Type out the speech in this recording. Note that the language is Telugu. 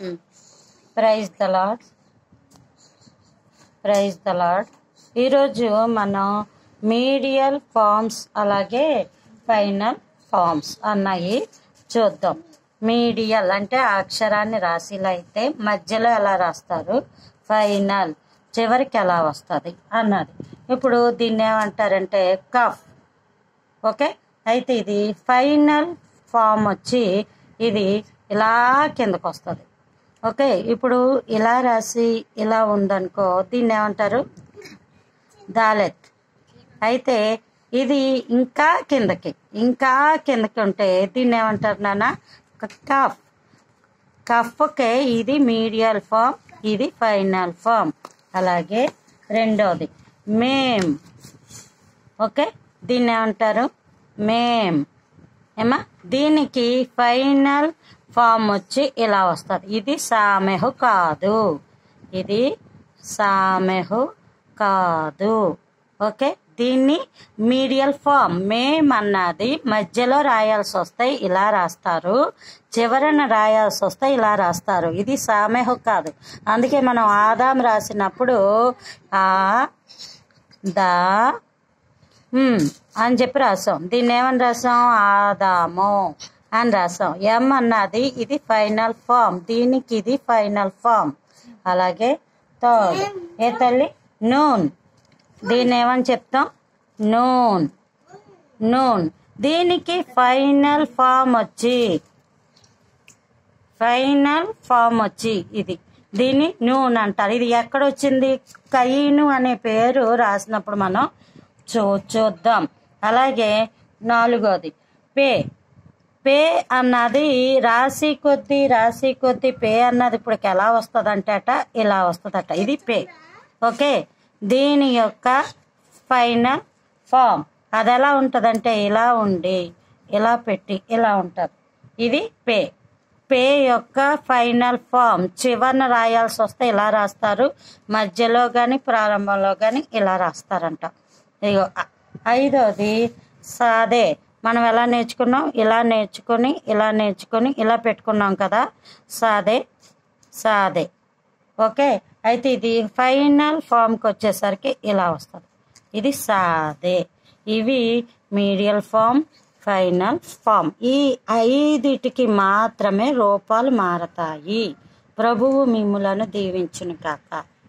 praise the Lord praise the Lord ఈరోజు మనం మీడియల్ ఫార్మ్స్ అలాగే ఫైనల్ ఫార్మ్స్ అన్నాయి చూద్దాం మీడియల్ అంటే ఆ అక్షరాన్ని రాసిలా అయితే మధ్యలో ఎలా రాస్తారు ఫైనల్ చివరికి ఎలా వస్తుంది అన్నది ఇప్పుడు దీన్ని ఏమంటారంటే కఫ్ ఓకే అయితే ఇది ఫైనల్ ఫామ్ వచ్చి ఇది ఇలా కిందకు వస్తుంది ఓకే ఇప్పుడు ఇలా రాసి ఇలా ఉందనుకో దీన్ని ఏమంటారు దాలెత్ అయితే ఇది ఇంకా కిందకి ఇంకా కిందకి ఉంటే దీన్ని ఏమంటారు నాన్న కఫ్ కఫ్కే ఇది మీడియల్ ఫామ్ ఇది ఫైనల్ ఫామ్ అలాగే రెండోది మేమ్ ఓకే దీన్ని ఏమంటారు మేమ్ ఏమా దీనికి ఫైనల్ ఫామ్ వచ్చి ఇలా వస్తుంది ఇది సామెహు కాదు ఇది సామెహు కాదు ఓకే దీన్ని మీడియల్ ఫామ్ మేమ్ అన్నది మధ్యలో రాయాల్సి వస్తే ఇలా రాస్తారు చివరన రాయాల్సి వస్తే ఇలా రాస్తారు ఇది సామెహు కాదు అందుకే మనం ఆదాం రాసినప్పుడు ఆ దా ఉమ్, అని చెప్పి రాసాం దీన్ని ఏమని రాసాం ఆదాము అని రాసాం ఎం అన్నది ఇది ఫైనల్ ఫామ్ దీనికి ఇది ఫైనల్ ఫామ్ అలాగే థర్డ్ ఏ తల్లి నూన్ దీన్ని ఏమని చెప్తాం నూన్ నూన్ దీనికి ఫైనల్ ఫామ్ వచ్చి ఫైనల్ ఫామ్ వచ్చి ఇది దీన్ని నూన్ అంటారు ఇది ఎక్కడ వచ్చింది కయీను అనే పేరు రాసినప్పుడు మనం చూ చూద్దాం అలాగే నాలుగోది పే పే అన్నది రాసి కొద్ది రాసి కొద్ది పే అన్నది ఇప్పుడు ఎలా వస్తుందంటే అట ఇలా వస్తుందట ఇది పే ఓకే దీని యొక్క ఫైనల్ ఫామ్ అది ఎలా ఉంటుందంటే ఇలా ఉండి ఇలా పెట్టి ఇలా ఉంటుంది ఇది పే పే యొక్క ఫైనల్ ఫామ్ చివరన రాయాల్సి వస్తే ఇలా రాస్తారు మధ్యలో కానీ ప్రారంభంలో కానీ ఇలా రాస్తారంట ఇగో అ- ఐదోది సాదే మనం ఎలా నేర్చుకున్నాం ఇలా నేర్చుకొని ఇలా నేర్చుకొని ఇలా పెట్టుకున్నాం కదా సాదే సాదే ఓకే అయితే ఇది ఫైనల్ ఫామ్కి వచ్చేసరికి ఇలా వస్తుంది ఇది సాదే ఇవి మీడియల్ ఫామ్ ఫైనల్ ఫామ్ ఈ ఐదిటికి మాత్రమే రూపాలు మారతాయి ప్రభువు మిమ్ములను దీవించును కాక